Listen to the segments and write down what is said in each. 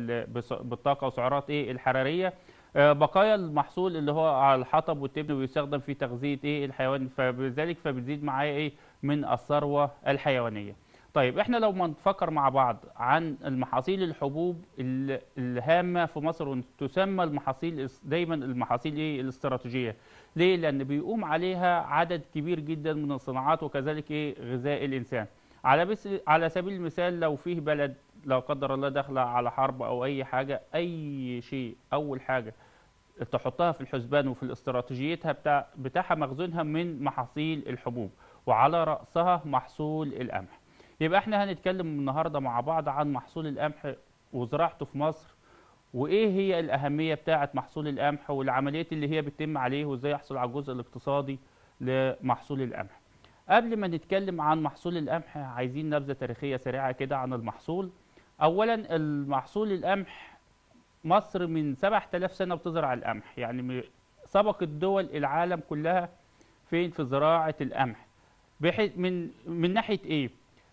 بال- بص- بالطاقه وسعرات ايه الحراريه آه، بقايا المحصول اللي هو على الحطب والتبن ويستخدم في تغذيه ايه الحيوان فبذلك فبتزيد معايا ايه من الثروه الحيوانيه طيب احنا لو ما نفكر مع بعض عن المحاصيل الحبوب ال- الهامه في مصر وتسمى المحاصيل الس- دايما المحاصيل ايه الاستراتيجيه ليه لان بيقوم عليها عدد كبير جدا من الصناعات وكذلك ايه غذاء الانسان على بس على سبيل المثال لو فيه بلد لا قدر الله داخله على حرب او اي حاجه اي شيء اول حاجه تحطها في الحسبان وفي الاستراتيجيتها بتاع بتاعها مخزونها من محاصيل الحبوب وعلى رأسها محصول القمح يبقى احنا هنتكلم النهارده مع بعض عن محصول القمح وزراعته في مصر وايه هي الاهميه بتاعه محصول القمح والعمليات اللي هي بتتم عليه وازاي يحصل على الجزء الاقتصادي لمحصول القمح قبل ما نتكلم عن محصول القمح عايزين نبذه تاريخيه سريعه كده عن المحصول اولا المحصول القمح مصر من 7000 سنه بتزرع القمح يعني م- سبقت دول العالم كلها فين في زراعه القمح بحيث من من ناحيه ايه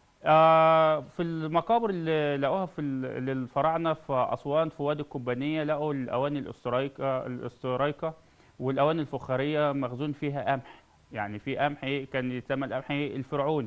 آه في المقابر اللي لقوها في ال- للفراعنه في اسوان في وادي القبانيه لقوا الاواني الاسترايكا الاسترايكا والاواني الفخاريه مخزون فيها قمح يعني في قمح إيه كان يسمى القمح إيه الفرعوني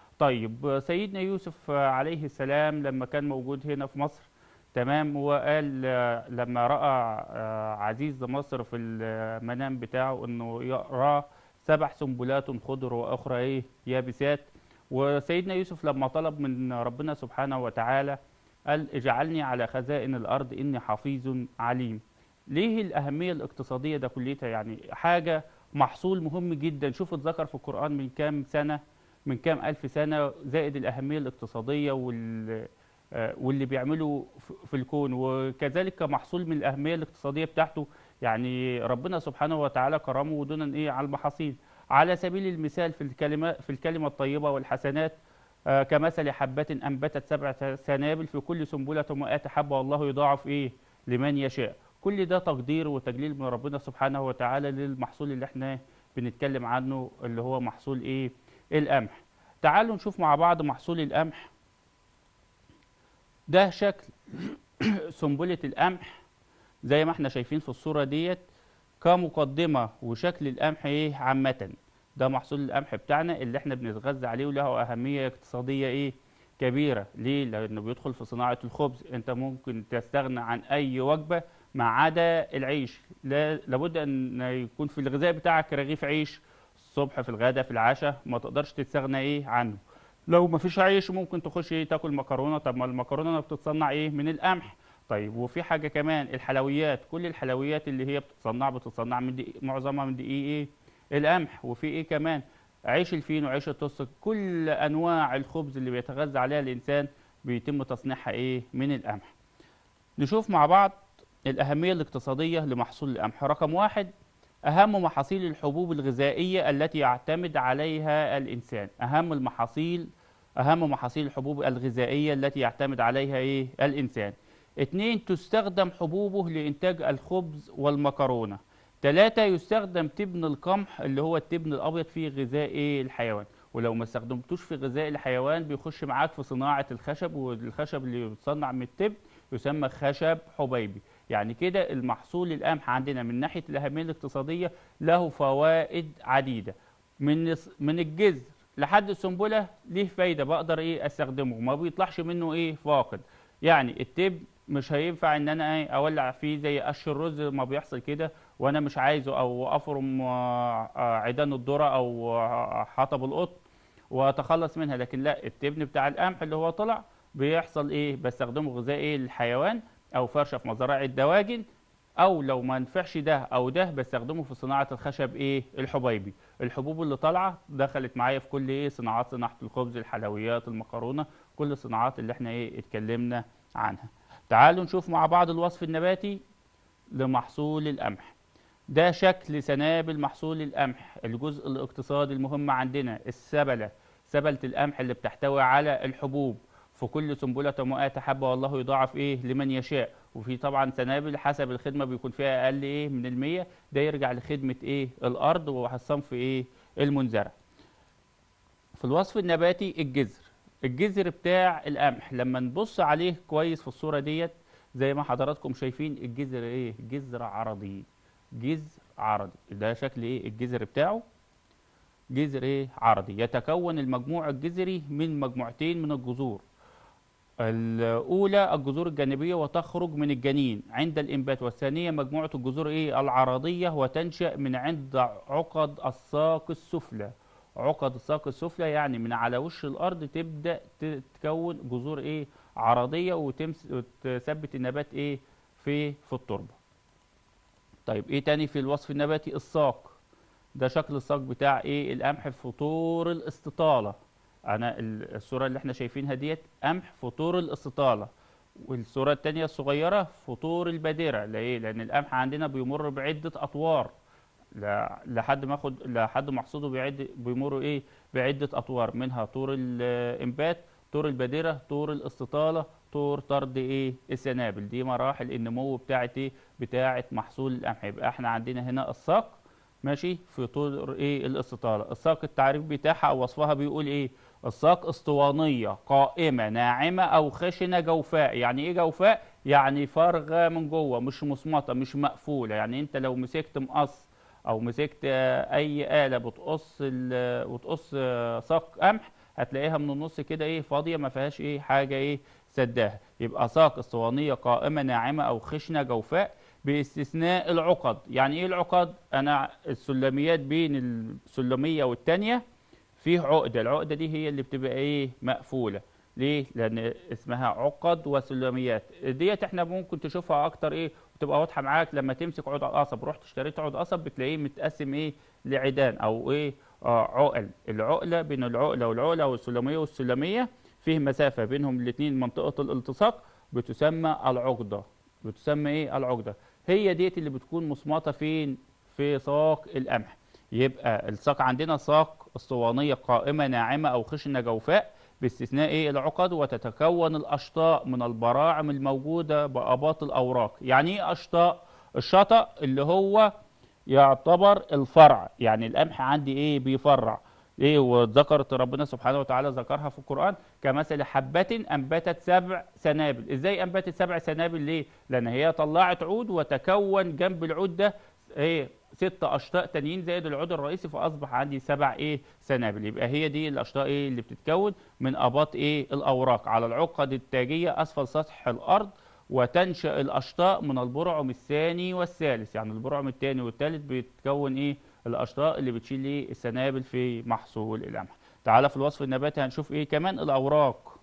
طيب سيدنا يوسف آه، عليه السلام لما كان موجود هنا في مصر تمام وقال آه، لما راى آه، عزيز مصر في المنام بتاعه انه يرى سبع سنبلات خضر واخرى ايه يابسات وسيدنا يوسف لما طلب من ربنا سبحانه وتعالى قال اجعلني على خزائن الارض اني حفيظ عليم ليه الاهميه الاقتصاديه ده كليتها يعني حاجه محصول مهم جدا شوف اتذكر في القران من كام سنه من كام الف سنه زائد الاهميه الاقتصاديه وال آه، واللي بيعمله ف- في الكون وكذلك كمحصول من الاهميه الاقتصاديه بتاعته يعني ربنا سبحانه وتعالى كرمه دونا ايه على المحاصيل على سبيل المثال في الكلمه في الكلمه الطيبه والحسنات آه، كمثل حبة أنبتت سبع سنابل في كل سنبلة مئات حبة والله يضاعف إيه لمن يشاء كل ده تقدير وتجليل من ربنا سبحانه وتعالى للمحصول اللي احنا بنتكلم عنه اللي هو محصول إيه القمح تعالوا نشوف مع بعض محصول القمح ده شكل سنبلة القمح زي ما احنا شايفين في الصورة ديت كمقدمة وشكل القمح ايه عامة ده محصول القمح بتاعنا اللي احنا بنتغذى عليه وله أهمية اقتصادية ايه كبيرة ليه؟ لأنه بيدخل في صناعة الخبز انت ممكن تستغنى عن أي وجبة ما عدا العيش لا لابد أن يكون في الغذاء بتاعك رغيف عيش الصبح في الغداء في العشاء ما تقدرش تستغنى ايه عنه لو ما فيش عيش ممكن تخش ايه تاكل مكرونه طب ما المكرونه بتتصنع ايه من القمح طيب وفي حاجه كمان الحلويات كل الحلويات اللي هي بتتصنع بتتصنع من دقيق معظمها من دقيق ايه القمح وفي ايه كمان عيش الفين وعيش التوست كل انواع الخبز اللي بيتغذى عليها الانسان بيتم تصنيعها ايه من القمح نشوف مع بعض الاهميه الاقتصاديه لمحصول القمح رقم واحد أهم محاصيل الحبوب الغذائية التي يعتمد عليها الإنسان أهم المحاصيل أهم محاصيل الحبوب الغذائية التي يعتمد عليها إيه؟ الإنسان اتنين تستخدم حبوبه لإنتاج الخبز والمكرونة تلاتة يستخدم تبن القمح اللي هو التبن الأبيض في غذاء إيه؟ الحيوان ولو ما استخدمتوش في غذاء الحيوان بيخش معاك في صناعة الخشب والخشب اللي بيتصنع من التبن يسمى خشب حبيبي يعني كده المحصول القمح عندنا من ناحية الأهمية الاقتصادية له فوائد عديدة من الس- من الجذر لحد السنبلة ليه فايدة بقدر ايه استخدمه ما بيطلعش منه ايه فاقد يعني التبن مش هينفع ان انا ايه اولع فيه زي قش الرز ما بيحصل كده وانا مش عايزه او افرم آه، آه، عيدان الذرة او آه، حطب القط واتخلص منها لكن لا التبن بتاع القمح اللي هو طلع بيحصل ايه بستخدمه غذاء ايه للحيوان او فرشه في مزارع الدواجن او لو ما نفعش ده او ده بستخدمه في صناعه الخشب ايه الحبيبي الحبوب اللي طالعه دخلت معايا في كل ايه صناعات صناعه الخبز الحلويات المكرونه كل الصناعات اللي احنا ايه اتكلمنا عنها تعالوا نشوف مع بعض الوصف النباتي لمحصول القمح ده شكل سنابل محصول القمح الجزء الاقتصادي المهم عندنا السبلة سبلة القمح اللي بتحتوي على الحبوب في كل سنبلة مئات حبة والله يضاعف ايه لمن يشاء وفي طبعا سنابل حسب الخدمة بيكون فيها اقل ايه من المية ده يرجع لخدمة ايه الارض والصنف ايه المنزرع في الوصف النباتي الجذر الجذر بتاع القمح لما نبص عليه كويس في الصورة ديت زي ما حضراتكم شايفين الجذر ايه جذر عرضي جذر عرضي ده شكل ايه الجذر بتاعه جذر ايه عرضي يتكون المجموع الجذري من مجموعتين من الجذور الأولى الجذور الجانبية وتخرج من الجنين عند الإنبات والثانية مجموعة الجذور إيه العرضية وتنشأ من عند عقد الساق السفلى عقد الساق السفلى يعني من على وش الأرض تبدأ تتكون جذور إيه عرضية وتمس وتثبت النبات إيه في في التربة طيب إيه تاني في الوصف النباتي الساق ده شكل الساق بتاع إيه القمح في طور الاستطالة انا ال- الصوره اللي احنا شايفينها ديت قمح فطور الاستطاله والصوره الثانيه الصغيره فطور البادره ليه لان القمح عندنا بيمر بعده اطوار ل- لحد ما اخد لحد محصوده بيعد بيمر ايه بعده اطوار منها طور الانبات طور البادره طور الاستطاله طور طرد ايه السنابل دي مراحل النمو بتاعت ايه بتاعت محصول القمح يبقى احنا عندنا هنا الساق ماشي في طور ايه الاستطاله الساق التعريف بتاعها او وصفها بيقول ايه الساق اسطوانيه قائمه ناعمه او خشنه جوفاء يعني ايه جوفاء يعني فارغه من جوه مش مصمطه مش مقفوله يعني انت لو مسكت مقص او مسكت آه، اي آلة بتقص ال- وتقص آه، ساق قمح هتلاقيها من النص كده ايه فاضيه ما فيهاش ايه حاجه ايه سداها يبقى ساق اسطوانيه قائمه ناعمه او خشنه جوفاء باستثناء العقد يعني ايه العقد انا السلميات بين السلميه والتانيه فيه عقده العقده دي هي اللي بتبقى ايه مقفوله ليه لان اسمها عقد وسلميات ديت احنا ممكن تشوفها اكتر ايه وتبقى واضحه معاك لما تمسك عود قصب رحت اشتريت عود قصب بتلاقيه متقسم ايه لعيدان او ايه آه عقل العقله بين العقله والعقله والسلميه والسلميه فيه مسافه بينهم الاثنين منطقه الالتصاق بتسمى العقده بتسمى ايه العقده هي ديت اللي بتكون مصمطه فين في ساق القمح يبقى الساق عندنا ساق اسطوانيه قائمه ناعمه او خشنه جوفاء باستثناء ايه العقد وتتكون الاشطاء من البراعم الموجوده باباط الاوراق يعني ايه اشطاء الشطأ اللي هو يعتبر الفرع يعني القمح عندي ايه بيفرع ايه وذكرت ربنا سبحانه وتعالى ذكرها في القرآن كمثل حبة أنبتت سبع سنابل ازاي أنبتت سبع سنابل ليه لأن هي طلعت عود وتكون جنب العود ده ايه ست أشطاء تانيين زائد العود الرئيسي فأصبح عندي سبع ايه سنابل يبقى هي دي الأشطاء ايه اللي بتتكون من أباط ايه الأوراق على العقد التاجية أسفل سطح الأرض وتنشأ الأشطاء من البرعم الثاني والثالث يعني البرعم الثاني والثالث بيتكون ايه الاشطاء اللي بتشيل ايه السنابل في محصول القمح تعالى في الوصف النباتي هنشوف ايه كمان الاوراق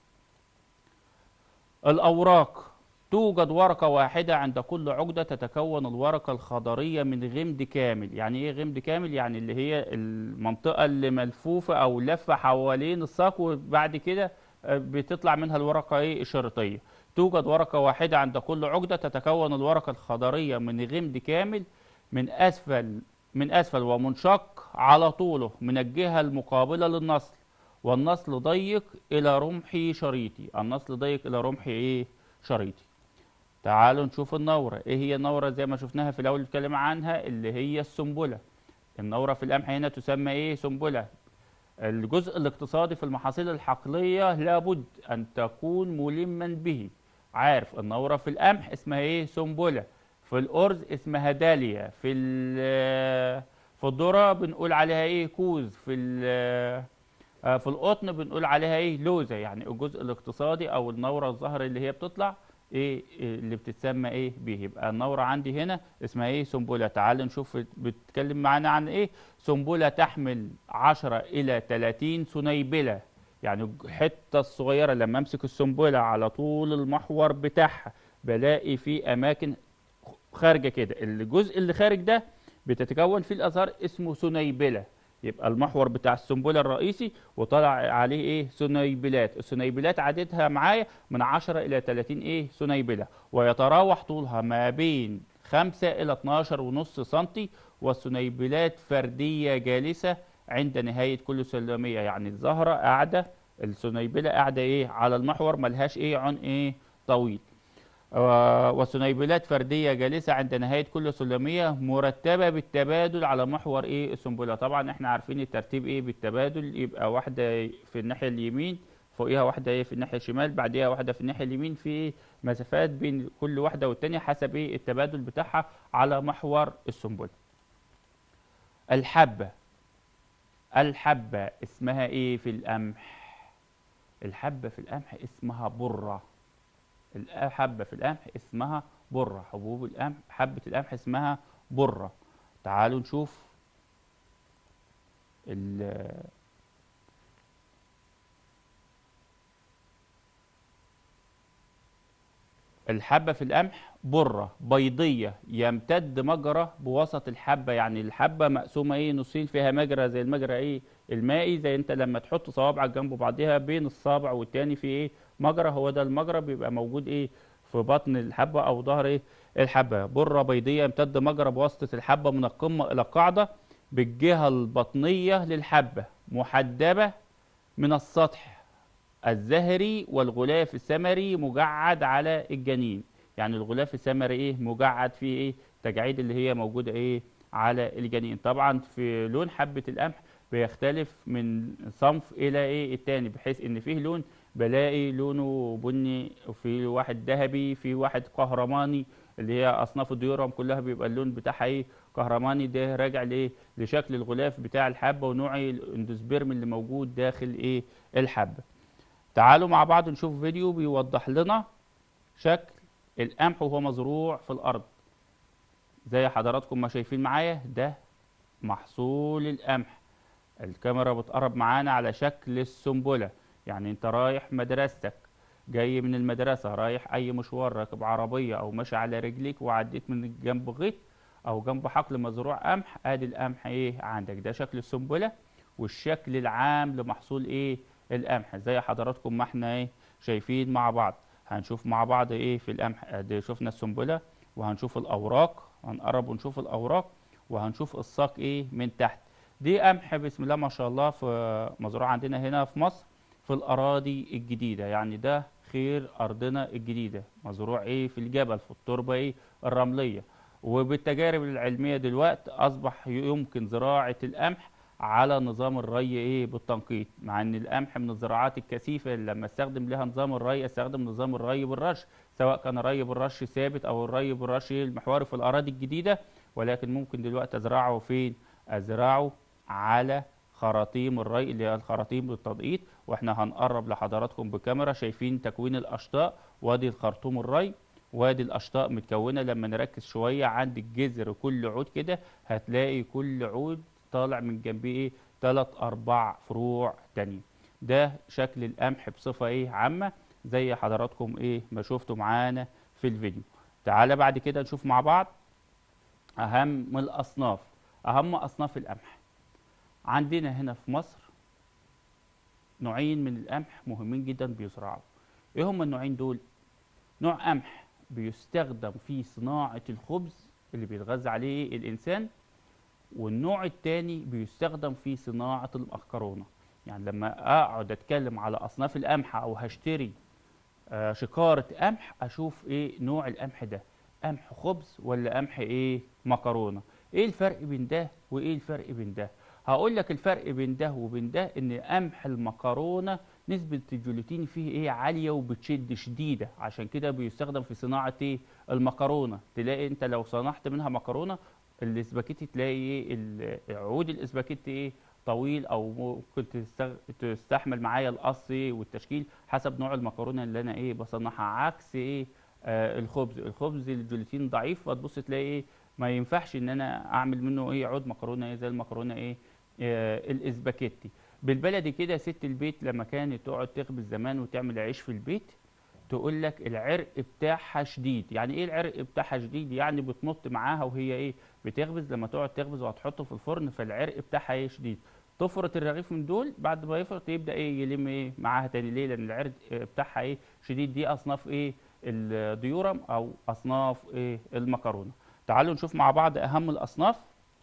الاوراق توجد ورقة واحدة عند كل عقدة تتكون الورقة الخضرية من غمد كامل يعني ايه غمد كامل يعني اللي هي المنطقة اللي ملفوفة او لفة حوالين الساق وبعد كده آه، بتطلع منها الورقة ايه الشريطية توجد ورقة واحدة عند كل عقدة تتكون الورقة الخضرية من غمد كامل من أسفل من أسفل ومنشق على طوله من الجهة المقابلة للنصل والنصل ضيق إلى رمحي شريطي النصل ضيق إلى رمحي إيه شريطي تعالوا نشوف النورة إيه هي النورة زي ما شفناها في الأول الكلام عنها اللي هي السنبلة النورة في القمح هنا تسمى إيه سنبلة الجزء الاقتصادي في المحاصيل الحقلية لابد أن تكون ملما به عارف النورة في القمح اسمها إيه سنبلة في الأرز اسمها داليا في ال- في الذرة بنقول عليها إيه كوز في ال- آه، في القطن بنقول عليها إيه لوزة يعني الجزء الاقتصادي أو النورة الزهر اللي هي بتطلع إيه إيه اللي بتتسمى إيه به يبقى النورة عندي هنا اسمها إيه سنبلة تعال نشوف بتتكلم معانا عن إيه سنبلة تحمل 10 إلى 30 سنيبلة يعني الحتة الصغيرة لما أمسك السنبلة على طول المحور بتاعها بلاقي في أماكن خارجة كده الجزء اللي خارج ده بتتكون فيه الأزهار اسمه سنيبلة يبقى المحور بتاع السنبلة الرئيسي وطلع عليه ايه سنيبلات السنيبلات عددها معايا من 10 إلى 30 ايه سنيبلة ويتراوح طولها ما بين 5 إلى 12 ونص سنتي والسنيبلات فردية جالسة عند نهاية كل سلمية يعني الزهرة قاعدة السنيبلة قاعدة ايه على المحور ملهاش ايه عن ايه طويل آه، وسنيبلات فردية جالسة عند نهاية كل سلمية مرتبة بالتبادل على محور ايه السنبلة طبعا احنا عارفين الترتيب ايه بالتبادل يبقى واحدة في الناحية اليمين فوقيها واحده ايه في الناحيه الشمال بعديها واحده في الناحيه اليمين في إيه؟ مسافات بين كل واحده والتانيه حسب ايه التبادل بتاعها على محور السنبله الحبه الحبه اسمها ايه في القمح الحبه في القمح اسمها بره الحبه في القمح اسمها بره حبوب القمح حبه القمح اسمها بره تعالوا نشوف ال- الحبة في القمح برة بيضية يمتد مجرى بوسط الحبة يعني الحبة مقسومة ايه نصين فيها مجرى زي المجرى ايه المائي زي انت لما تحط صوابعك جنب بعضها بين الصابع والتاني في ايه مجرى هو ده المجرى بيبقى موجود ايه في بطن الحبة او ظهر ايه الحبة برة بيضية يمتد مجرى بواسطة الحبة من القمة الى القاعدة بالجهة البطنية للحبة محدبة من السطح الزهري والغلاف الثمري مجعد على الجنين يعني الغلاف الثمري ايه مجعد فيه ايه تجاعيد اللي هي موجوده ايه على الجنين طبعا في لون حبه القمح بيختلف من صنف الى ايه التاني بحيث ان فيه لون بلاقي لونه بني وفي واحد ذهبي في واحد قهرماني اللي هي اصناف الديورم كلها بيبقى اللون بتاعها ايه كهرماني ده راجع لايه لشكل الغلاف بتاع الحبه ونوع الاندوسبيرم اللي موجود داخل ايه الحبه تعالوا مع بعض نشوف فيديو بيوضح لنا شكل القمح وهو مزروع في الأرض زي حضراتكم ما شايفين معايا ده محصول القمح الكاميرا بتقرب معانا على شكل السنبلة يعني انت رايح مدرستك جاي من المدرسة رايح أي مشوار راكب عربية أو ماشي على رجليك وعديت من جنب غيط أو جنب حقل مزروع قمح ادي القمح ايه عندك ده شكل السنبلة والشكل العام لمحصول ايه القمح زي حضراتكم ما احنا ايه شايفين مع بعض هنشوف مع بعض ايه في القمح ادي شفنا السنبله وهنشوف الاوراق هنقرب ونشوف الاوراق وهنشوف الساق ايه من تحت دي قمح بسم الله ما شاء الله في مزروع عندنا هنا في مصر في الاراضي الجديده يعني ده خير ارضنا الجديده مزروع ايه في الجبل في التربه ايه الرمليه وبالتجارب العلميه دلوقتي اصبح يمكن زراعه القمح على نظام الري ايه بالتنقيط مع ان القمح من الزراعات الكثيفه اللي لما استخدم لها نظام الري استخدم نظام الري بالرش سواء كان الري بالرش ثابت او الري بالرش المحوري في الاراضي الجديده ولكن ممكن دلوقتي ازرعه فين ازرعه على خراطيم الري اللي هي الخراطيم للتنقيط واحنا هنقرب لحضراتكم بكاميرا شايفين تكوين الاشطاء وادي الخرطوم الري وادي الاشطاء متكونه لما نركز شويه عند الجذر كل عود كده هتلاقي كل عود طالع من جنبيه ايه تلات اربع فروع تانية ده شكل القمح بصفة ايه عامة زي حضراتكم ايه ما شفتوا معانا في الفيديو تعالى بعد كده نشوف مع بعض اهم الاصناف اهم اصناف القمح عندنا هنا في مصر نوعين من القمح مهمين جدا بيزرعوا ايه هما النوعين دول نوع قمح بيستخدم في صناعة الخبز اللي بيتغذى عليه الانسان والنوع التاني بيستخدم في صناعة المكرونة يعني لما اقعد اتكلم على اصناف القمح او هشتري آه، شكارة قمح اشوف ايه نوع القمح ده قمح خبز ولا قمح ايه مكرونة ايه الفرق بين ده وايه الفرق بين ده هقول لك الفرق بين ده وبين ده ان قمح المكرونة نسبة الجلوتين فيه ايه عالية وبتشد شديدة عشان كده بيستخدم في صناعة ايه المكرونة تلاقي انت لو صنعت منها مكرونة الاسباجيتي تلاقي ايه ال- عود الاسباجيتي ايه طويل او ممكن تستغ- تستحمل معايا القص إيه والتشكيل حسب نوع المكرونه اللي انا ايه بصنعها عكس ايه آه الخبز الخبز الجلوتين ضعيف فتبص تلاقي ايه ما ينفعش ان انا اعمل منه ايه عود مكرونه ايه زي المكرونه ايه آه الاسباجيتي بالبلدي كده ست البيت لما كانت تقعد تخبز زمان وتعمل عيش في البيت تقول لك العرق بتاعها شديد يعني ايه العرق بتاعها شديد يعني بتنط معاها وهي ايه بتخبز لما تقعد تخبز وهتحطه في الفرن فالعرق بتاعها ايه شديد تفرط الرغيف من دول بعد ما يفرط يبدا ايه يلم ايه معاها تاني ليه لان العرق بتاعها ايه شديد دي اصناف ايه الديورم او اصناف ايه المكرونه تعالوا نشوف مع بعض اهم الاصناف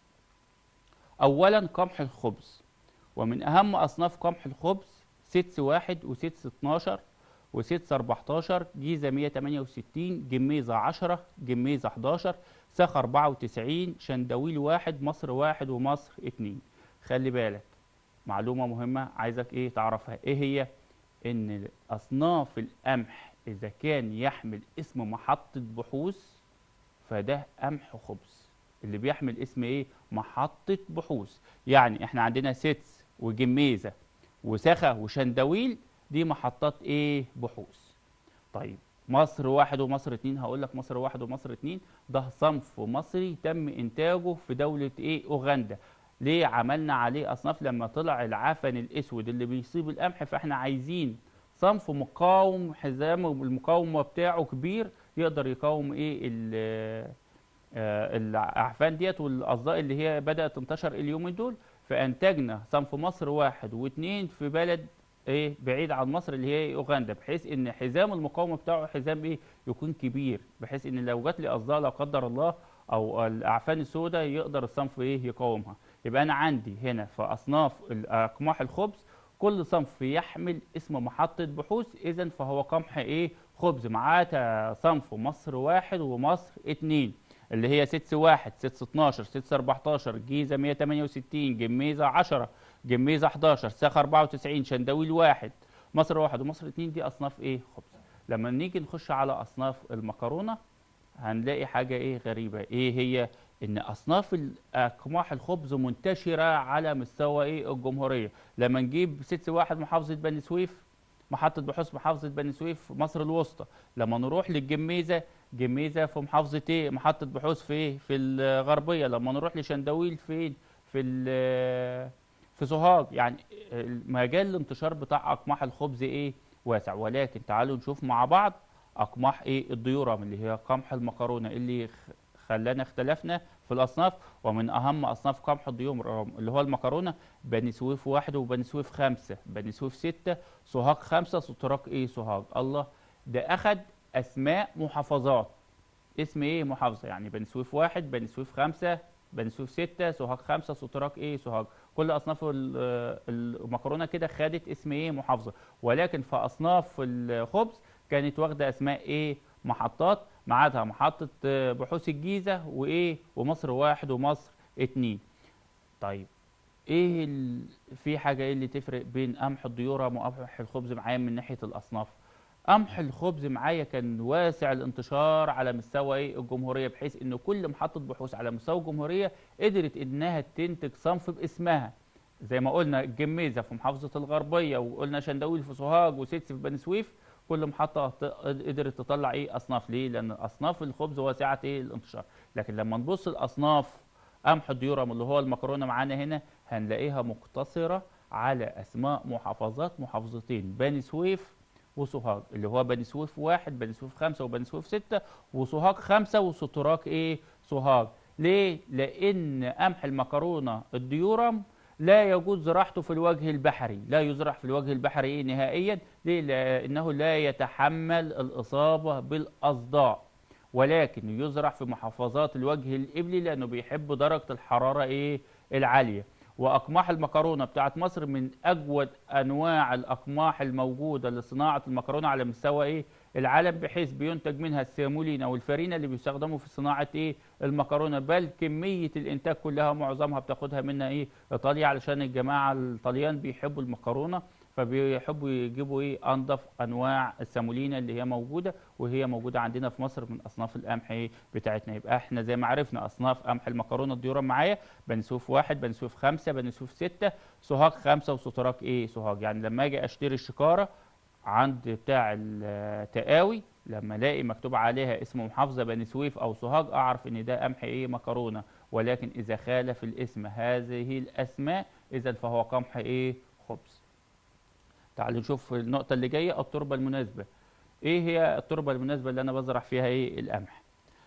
اولا قمح الخبز ومن اهم اصناف قمح الخبز سدس واحد وسدس 12 وسدس 14 جيزه 168 جميزه 10 جميزه 11 سخ 94 شندويل واحد مصر واحد ومصر اتنين خلي بالك معلومة مهمة عايزك ايه تعرفها ايه هي ان اصناف القمح اذا كان يحمل اسم محطة بحوث فده قمح خبز اللي بيحمل اسم ايه محطة بحوث يعني احنا عندنا ستس وجميزة وسخة وشندويل دي محطات ايه بحوث طيب مصر واحد ومصر اتنين هقول لك مصر واحد ومصر اتنين ده صنف مصري تم انتاجه في دولة ايه اوغندا ليه عملنا عليه اصناف لما طلع العفن الاسود اللي بيصيب القمح فاحنا عايزين صنف مقاوم حزام المقاومه بتاعه كبير يقدر يقاوم ايه ال- آه، الاعفان ديت والاصداء اللي هي بدات تنتشر اليومين دول فانتجنا صنف مصر واحد واثنين في بلد ايه بعيد عن مصر اللي هي اوغندا بحيث ان حزام المقاومه بتاعه حزام ايه يكون كبير بحيث ان لو جات لي اصداء لا قدر الله او الاعفان السوداء يقدر الصنف ايه يقاومها يبقى انا عندي هنا في اصناف اقماح الخبز كل صنف يحمل اسم محطة بحوث إذا فهو قمح إيه خبز معاه تا- صنف مصر واحد ومصر اتنين اللي هي ستس واحد ستس 12 ستس 14 جيزة 168 جميزة 10 جميزة 11 ساخ 94 شندويل واحد مصر واحد ومصر اتنين دي أصناف إيه خبز لما نيجي نخش على أصناف المكرونة هنلاقي حاجة إيه غريبة إيه هي إن أصناف الأقماح الخبز منتشرة على مستوى إيه الجمهورية لما نجيب ست واحد محافظة بني سويف محطة بحوث محافظة بني سويف في مصر الوسطى لما نروح للجميزة جميزة في محافظة ايه محطة بحوث في ايه في الغربية لما نروح لشندويل فين في ال- في سوهاج يعني مجال الانتشار بتاع أقماح الخبز ايه واسع ولكن تعالوا نشوف مع بعض أقماح ايه الضيورة اللي هي قمح المكرونة اللي خ- خلانا اختلفنا في الأصناف ومن أهم أصناف قمح الضيوم اللي هو المكرونة بني سويف واحد وبني سويف خمسة بني سويف ستة سوهاج خمسة ستراك ايه سوهاج الله ده أخد أسماء محافظات اسم ايه محافظة يعني بني سويف واحد بني سويف خمسة بني سويف ستة سوهاج خمسة ستراك ايه سوهاج كل أصناف ال- آه، المكرونة كده خدت اسم ايه محافظة ولكن في أصناف الخبز كانت واخدة أسماء ايه محطات معادها محطة آه، بحوث الجيزة وايه ومصر واحد ومصر اتنين طيب ايه ال... في حاجه ايه اللي تفرق بين قمح الضيوره وقمح الخبز معايا من ناحيه الاصناف قمح الخبز معايا كان واسع الانتشار على مستوى ايه الجمهوريه بحيث ان كل محطه بحوث على مستوى الجمهوريه قدرت انها تنتج صنف باسمها زي ما قلنا الجميزه في محافظه الغربيه وقلنا شندويل في سوهاج وسيتس في بني سويف كل محطه ت- قدرت تطلع ايه اصناف ليه لان اصناف الخبز واسعه ايه الانتشار لكن لما نبص الاصناف قمح الديورم اللي هو المكرونه معانا هنا هنلاقيها مقتصره على اسماء محافظات محافظتين بني سويف وسوهاج اللي هو بني سويف واحد بني سويف خمسة وبني سويف ستة وسوهاج خمسة وستراك ايه سوهاج ليه لان قمح المكرونه الديورم لا يجوز زراعته في الوجه البحري لا يزرع في الوجه البحري إيه نهائيا ليه لانه لا يتحمل الاصابه بالاصداع ولكن يزرع في محافظات الوجه الإبلي لأنه بيحب درجة الحرارة إيه العالية وأقماح المكرونة بتاعت مصر من أجود أنواع الأقماح الموجودة لصناعة المكرونة على مستوى إيه العالم بحيث بينتج منها السيمولينا والفارينا اللي بيستخدموا في صناعة إيه المكرونة بل كمية الإنتاج كلها معظمها بتاخدها منها إيه إيطاليا علشان الجماعة الطليان بيحبوا المكرونة فبيحبوا يجيبوا ايه انضف انواع السامولينا اللي هي موجوده وهي موجوده عندنا في مصر من اصناف القمح ايه بتاعتنا يبقى احنا زي ما عرفنا اصناف قمح المكرونه الديورم معايا بني سويف واحد بني سويف خمسه بني سويف سته سوهاج خمسه وستراك ايه سوهاج يعني لما اجي اشتري الشكاره عند بتاع التقاوي لما الاقي مكتوب عليها اسم محافظه بني سويف او سوهاج اعرف ان ده قمح ايه مكرونه ولكن اذا خالف الاسم هذه الاسماء اذا فهو قمح ايه خبز تعالوا نشوف النقطة اللي جاية التربة المناسبة. إيه هي التربة المناسبة اللي أنا بزرع فيها إيه القمح؟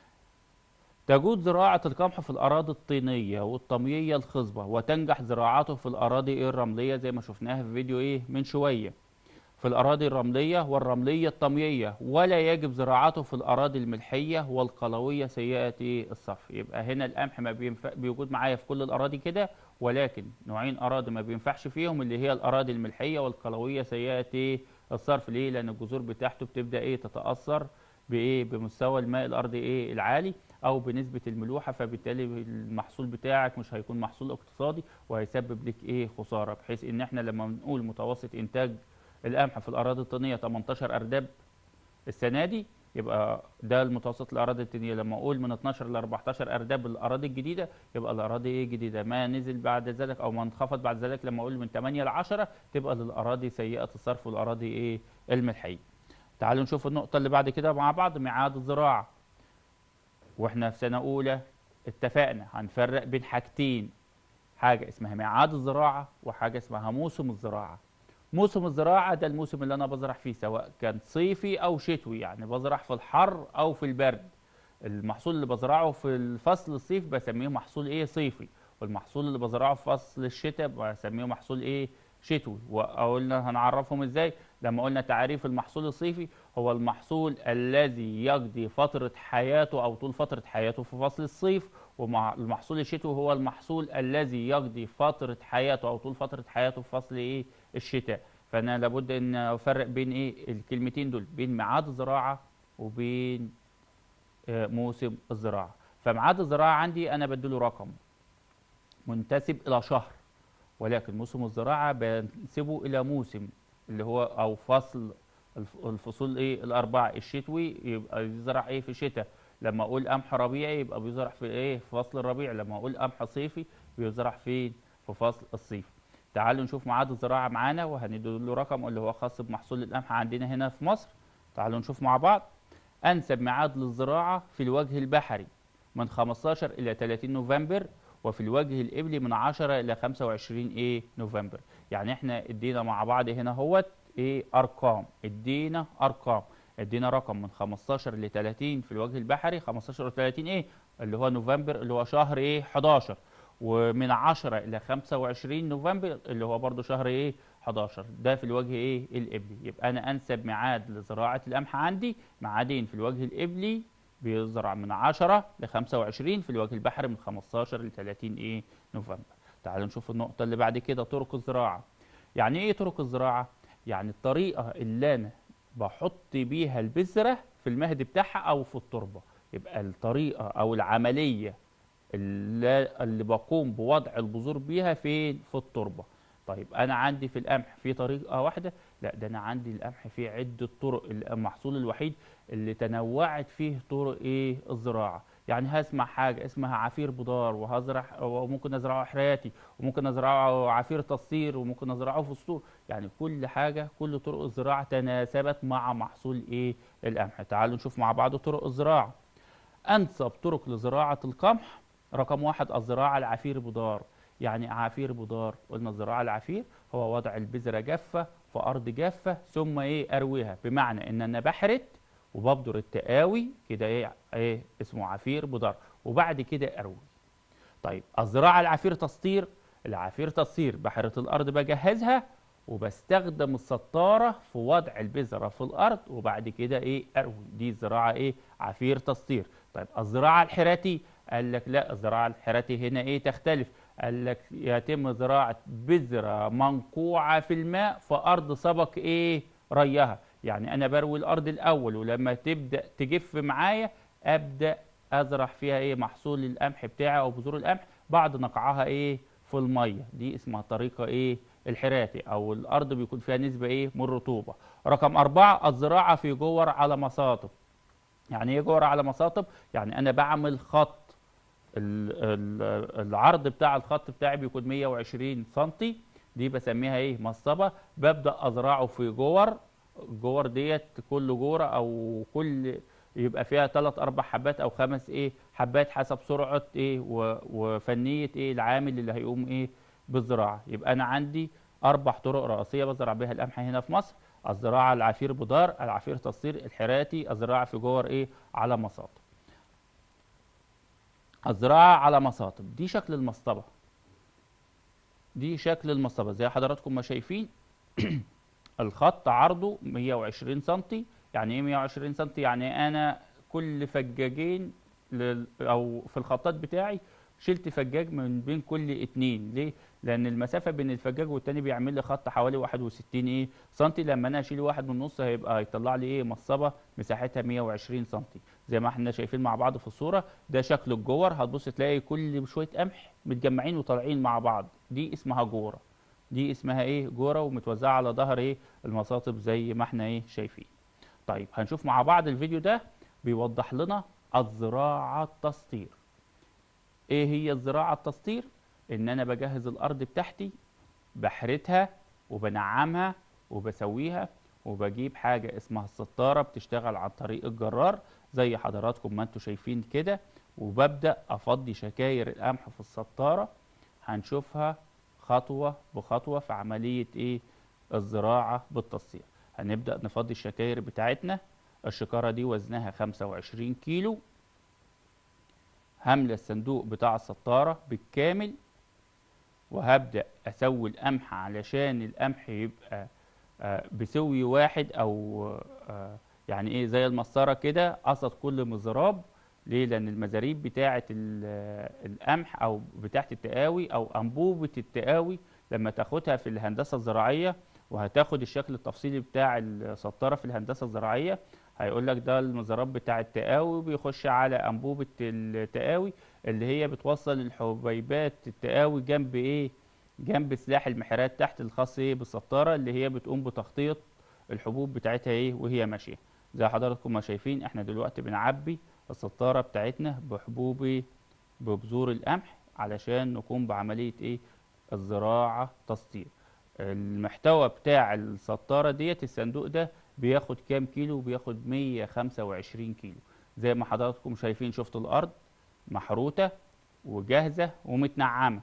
تجود زراعة القمح في الأراضي الطينية والطمية الخصبة وتنجح زراعته في الأراضي إيه الرملية زي ما شفناها في فيديو إيه من شوية. في الأراضي الرملية والرملية الطمية ولا يجب زراعته في الأراضي الملحية والقلوية سيئة إيه الصف يبقى هنا القمح ما بينفع بيوجود معايا في كل الأراضي كده ولكن نوعين أراضي ما بينفعش فيهم اللي هي الأراضي الملحية والقلوية سيئة إيه الصرف ليه لأن الجذور بتاعته بتبدأ إيه تتأثر بإيه بمستوى الماء الأرضي إيه العالي أو بنسبة الملوحة فبالتالي المحصول بتاعك مش هيكون محصول اقتصادي وهيسبب لك إيه خسارة بحيث إن إحنا لما بنقول متوسط إنتاج القمح في الاراضي الطينيه 18 ارداب السنه دي يبقى ده المتوسط الاراضي الطينيه لما اقول من 12 ل 14 ارداب الاراضي الجديده يبقى الاراضي ايه جديده ما نزل بعد ذلك او ما انخفض بعد ذلك لما اقول من 8 ل 10 تبقى للاراضي سيئه الصرف والاراضي ايه الملحيه تعالوا نشوف النقطه اللي بعد كده مع بعض ميعاد الزراعه واحنا في سنه اولى اتفقنا هنفرق بين حاجتين حاجه اسمها ميعاد الزراعه وحاجه اسمها موسم الزراعه موسم الزراعه ده الموسم اللي انا بزرع فيه سواء كان صيفي او شتوي يعني بزرع في الحر او في البرد المحصول اللي بزرعه في الفصل الصيف بسميه محصول ايه صيفي والمحصول اللي بزرعه في فصل الشتاء بسميه محصول ايه شتوي وقلنا هنعرفهم ازاي لما قلنا تعريف المحصول الصيفي هو المحصول الذي يقضي فترة حياته أو طول فترة حياته في فصل الصيف ومع المحصول الشتوي هو المحصول الذي يقضي فترة حياته أو طول فترة حياته في فصل إيه الشتاء فأنا لابد أن أفرق بين إيه الكلمتين دول بين ميعاد الزراعة وبين آه، موسم الزراعة فميعاد الزراعة عندي أنا بديله رقم منتسب إلى شهر ولكن موسم الزراعة بنسبه إلى موسم اللي هو أو فصل الف- الفصول إيه الأربعة الشتوي يبقى يزرع إيه في الشتاء لما أقول قمح ربيعي يبقى بيزرع في إيه في فصل الربيع لما أقول قمح صيفي بيزرع فين في فصل الصيف تعالوا نشوف ميعاد الزراعة معانا وهندي له رقم اللي هو خاص بمحصول القمح عندنا هنا في مصر تعالوا نشوف مع بعض أنسب ميعاد للزراعة في الوجه البحري من 15 إلى 30 نوفمبر وفي الوجه الإبلي من 10 إلى 25 إيه نوفمبر يعني إحنا ادينا مع بعض هنا هوت إيه أرقام ادينا أرقام ادينا رقم من 15 ل 30 في الوجه البحري 15 و 30 إيه اللي هو نوفمبر اللي هو شهر إيه 11 ومن 10 إلى 25 نوفمبر اللي هو برضو شهر إيه 11 ده في الوجه ايه القبلي يبقى انا انسب ميعاد لزراعه القمح عندي ميعادين في الوجه القبلي بيزرع من 10 ل 25 في الوجه البحري من 15 ل 30 ايه نوفمبر تعالوا نشوف النقطه اللي بعد كده طرق الزراعه يعني ايه طرق الزراعه يعني الطريقه اللي انا بحط بيها البذره في المهد بتاعها او في التربه يبقى الطريقه او العمليه اللي, اللي بقوم بوضع البذور بيها فين في التربه طيب انا عندي في القمح في طريقه واحده لا ده انا عندي القمح فيه عده طرق المحصول الوحيد اللي تنوعت فيه طرق ايه الزراعه يعني هسمع حاجه اسمها عفير بضار وهزرع وممكن ازرعه حراتي وممكن ازرعه عفير تصير وممكن ازرعه فستور يعني كل حاجه كل طرق الزراعه تناسبت مع محصول ايه القمح تعالوا نشوف مع بعض طرق الزراعه انسب طرق لزراعه القمح رقم واحد الزراعه العفير بضار يعني عفير بضار قلنا الزراعه العفير هو وضع البذره جافه في ارض جافه ثم ايه ارويها بمعنى ان انا بحرت وببذر التقاوي كده ايه ايه اسمه عفير بضار وبعد كده اروي طيب الزراعه العفير تسطير العفير تسطير بحرة الارض بجهزها وبستخدم السطاره في وضع البذره في الارض وبعد كده ايه اروي دي زراعه ايه عفير تسطير طيب الزراعه الحراتي قال لك لا الزراعه الحراتي هنا ايه تختلف قال لك يتم زراعه بذره منقوعه في الماء في ارض سبق ايه ريها يعني انا بروي الارض الاول ولما تبدا تجف معايا ابدا ازرع فيها ايه محصول القمح بتاعي او بذور القمح بعد نقعها ايه في الميه دي اسمها طريقه ايه الحراتي او الارض بيكون فيها نسبه ايه من الرطوبه رقم أربعة الزراعه في جور على مصاطب يعني ايه جور على مصاطب يعني انا بعمل خط ال- ال- العرض بتاع الخط بتاعي بيكون 120 سنتي دي بسميها ايه مصطبه ببدا ازرعه في جور الجور ديت كل جوره او كل يبقى فيها ثلاث اربع حبات او خمس ايه حبات حسب سرعه ايه و- وفنيه ايه العامل اللي هيقوم ايه بالزراعه يبقى انا عندي اربع طرق رئيسيه بزرع بها القمح هنا في مصر الزراعه العفير بدار العفير تصير الحراتي الزراعه في جور ايه على مصاطب الزراعه على مصاطب دي شكل المصطبه دي شكل المصطبه زي حضراتكم ما شايفين الخط عرضه 120 سنتي يعني ايه 120 سنتي يعني انا كل فجاجين لل... او في الخطاط بتاعي شلت فجاج من بين كل اتنين ليه لان المسافه بين الفجاج والتاني بيعمل لي خط حوالي 61 ايه سنتي لما انا اشيل واحد من النص هيبقى هيطلع لي ايه مصبه مساحتها 120 سنتي زي ما احنا شايفين مع بعض في الصوره ده شكل الجور هتبص تلاقي كل شويه قمح متجمعين وطالعين مع بعض دي اسمها جوره دي اسمها ايه جوره ومتوزعه على ظهر ايه المصاطب زي ما احنا ايه شايفين طيب هنشوف مع بعض الفيديو ده بيوضح لنا الزراعه التسطير ايه هي الزراعه التسطير ان انا بجهز الارض بتاعتي بحرتها وبنعمها وبسويها وبجيب حاجه اسمها السطاره بتشتغل عن طريق الجرار زي حضراتكم ما انتم شايفين كده وببدا افضي شكاير القمح في السطاره هنشوفها خطوه بخطوه في عمليه ايه الزراعه بالتصير هنبدا نفضي الشكاير بتاعتنا الشكاره دي وزنها 25 كيلو هملى الصندوق بتاع السطاره بالكامل وهبدا اسوي القمح علشان القمح يبقى آه، بسوي واحد او آه، يعني ايه زي المسطره كده قصد كل مزراب ليه لان المزاريب بتاعه ال- القمح او بتاعه التقاوي او انبوبه التقاوي لما تاخدها في الهندسه الزراعيه وهتاخد الشكل التفصيلي بتاع السطاره في الهندسه الزراعيه هيقول لك ده المزراب بتاع التقاوي بيخش على انبوبه التقاوي اللي هي بتوصل الحبيبات التقاوي جنب ايه جنب سلاح المحرات تحت الخاص ايه بالسطاره اللي هي بتقوم بتخطيط الحبوب بتاعتها ايه وهي ماشيه زي حضراتكم ما شايفين احنا دلوقتي بنعبي السطاره بتاعتنا بحبوب ايه ببذور القمح علشان نقوم بعمليه ايه الزراعه تسطير المحتوى بتاع السطاره ديت الصندوق ده بياخد كام كيلو بياخد 125 كيلو زي ما حضراتكم شايفين شفتوا الارض محروته وجاهزه ومتنعمه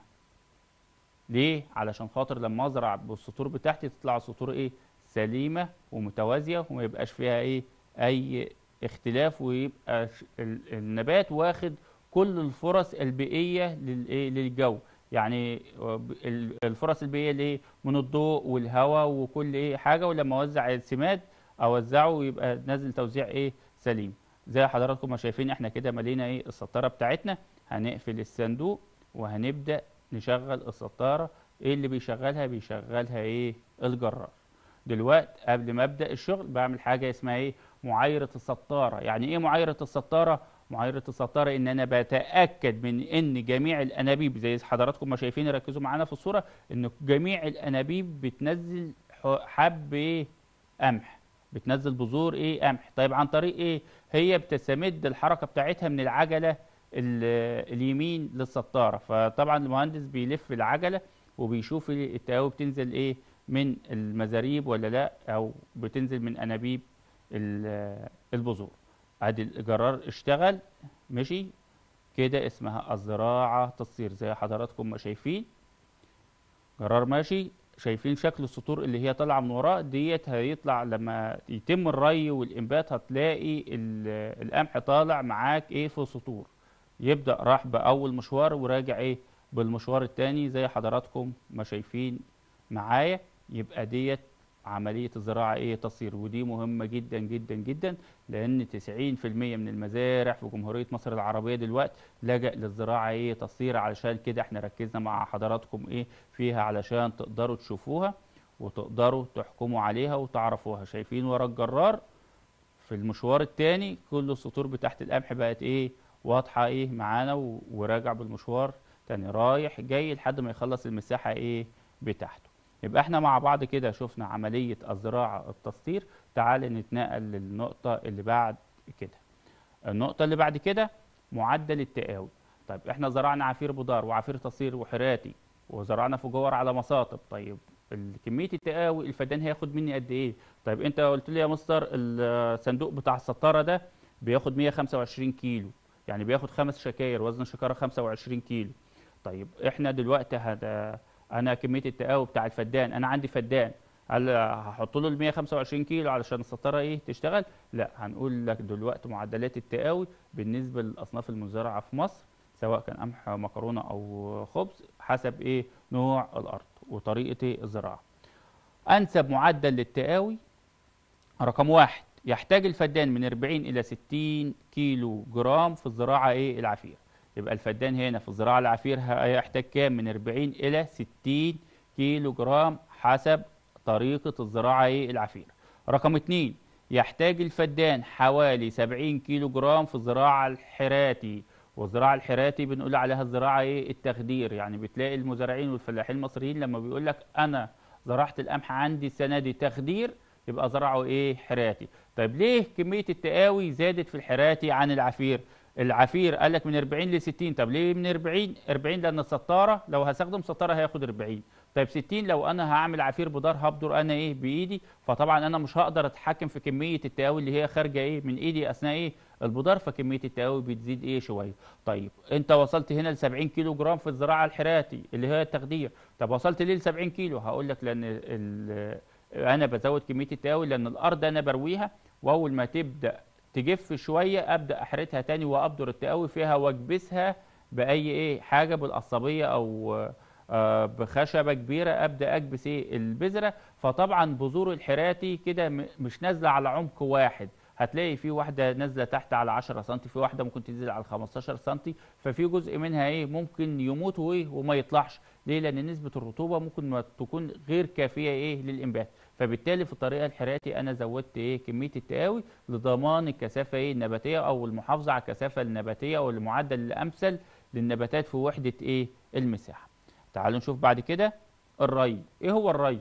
ليه علشان خاطر لما ازرع بالسطور بتاعتي تطلع السطور ايه سليمه ومتوازيه وما يبقاش فيها ايه اي اختلاف ويبقى ش- ال- النبات واخد كل الفرص البيئيه للايه للجو يعني ال- الفرص البيئيه ليه من الضوء والهواء وكل ايه حاجه ولما اوزع السماد اوزعه يبقى نازل توزيع ايه سليم زي حضراتكم ما شايفين احنا كده ملينا ايه السطاره بتاعتنا هنقفل الصندوق وهنبدا نشغل السطاره ايه اللي بيشغلها بيشغلها ايه الجرار دلوقتي قبل ما ابدا الشغل بعمل حاجه اسمها ايه معايره السطاره يعني ايه معايره السطاره معايره السطاره ان انا بتاكد من ان جميع الانابيب زي حضراتكم ما شايفين ركزوا معانا في الصوره ان جميع الانابيب بتنزل ح- حب ايه قمح بتنزل بذور ايه قمح طيب عن طريق ايه هي بتستمد الحركه بتاعتها من العجله ال- اليمين للسطاره فطبعا المهندس بيلف العجله وبيشوف التقاوي بتنزل ايه من المزاريب ولا لا او بتنزل من انابيب ال- البذور ادي الجرار اشتغل مشي كده اسمها الزراعه تصير زي حضراتكم ما شايفين جرار ماشي شايفين شكل السطور اللي هي طالعه من وراه ديت هيطلع لما يتم الري والانبات هتلاقي ال- القمح طالع معاك ايه في سطور يبدا راح باول مشوار وراجع ايه بالمشوار التاني زي حضراتكم ما شايفين معايا يبقى ديت عملية الزراعة ايه تصير ودي مهمة جدا جدا جدا لان 90% من المزارع في جمهورية مصر العربية دلوقتي لجأ للزراعة ايه تصير علشان كده احنا ركزنا مع حضراتكم ايه فيها علشان تقدروا تشوفوها وتقدروا تحكموا عليها وتعرفوها شايفين ورا الجرار في المشوار التاني كل السطور بتاعت القمح بقت ايه واضحة ايه معانا و- وراجع بالمشوار تاني رايح جاي لحد ما يخلص المساحة ايه بتاعته يبقى احنا مع بعض كده شفنا عملية الزراعة التسطير تعال نتنقل للنقطة اللي بعد كده النقطة اللي بعد كده معدل التقاوي طيب احنا زرعنا عفير بضار وعفير تصير وحراتي وزرعنا فجور على مصاطب طيب ال- كمية التقاوي الفدان هياخد مني قد ايه طيب انت قلت لي يا مستر الصندوق بتاع السطارة ده بياخد 125 كيلو يعني بياخد خمس شكاير وزن الشكارة 25 كيلو طيب احنا دلوقتي هد... انا كمية التقاوي بتاع الفدان انا عندي فدان هل هحط له ال 125 كيلو علشان السطاره ايه تشتغل؟ لا هنقول لك دلوقتي معدلات التقاوي بالنسبه للاصناف المزرعه في مصر سواء كان قمح مكرونه او خبز حسب ايه نوع الارض وطريقه ايه الزراعه. انسب معدل للتقاوي رقم واحد يحتاج الفدان من 40 الى 60 كيلو جرام في الزراعه ايه العفير. يبقى الفدان هنا في الزراعه العفير هيحتاج كام؟ من 40 الى 60 كيلو جرام حسب طريقة الزراعة ايه العفير رقم اتنين يحتاج الفدان حوالي 70 كيلو جرام في الزراعة الحراتي والزراعه الحراتي بنقول عليها الزراعه ايه التخدير يعني بتلاقي المزارعين والفلاحين المصريين لما بيقول لك انا زرعت القمح عندي السنه دي تخدير يبقى زرعه ايه حراتي طيب ليه كميه التقاوي زادت في الحراتي عن العفير العفير قال لك من 40 ل 60 طب ليه من 40 40 لان السطاره لو هستخدم سطاره هياخد 40 طيب 60 لو انا هعمل عفير بدار هبدر انا ايه بايدي فطبعا انا مش هقدر اتحكم في كميه التقاوي اللي هي خارجه ايه من ايدي اثناء ايه البدار فكميه التقاوي بتزيد ايه شويه طيب انت وصلت هنا ل 70 كيلو جرام في الزراعه الحراتي اللي هي التخدير طب وصلت ليه ل 70 كيلو هقول لك لان ال- انا بزود كميه التقاوي لان الارض انا برويها واول ما تبدا تجف شويه ابدا احرتها تاني وابدر التقاوي فيها واكبسها باي ايه حاجه بالقصابيه او آه، بخشبه كبيره ابدا اكبس ايه البذره فطبعا بذور الحراتي كده م- مش نازله على عمق واحد هتلاقي في واحده نازله تحت على 10 سم في واحده ممكن تنزل على 15 سم ففي جزء منها ايه ممكن يموت وايه وما يطلعش ليه لان نسبه الرطوبه ممكن ما تكون غير كافيه ايه للانبات فبالتالي في الطريقه الحراتي انا زودت ايه كميه التقاوي لضمان الكثافه ايه النباتيه او المحافظه على الكثافه النباتيه او المعدل الامثل للنباتات في وحده ايه المساحه تعالوا نشوف بعد كده الري ايه هو الري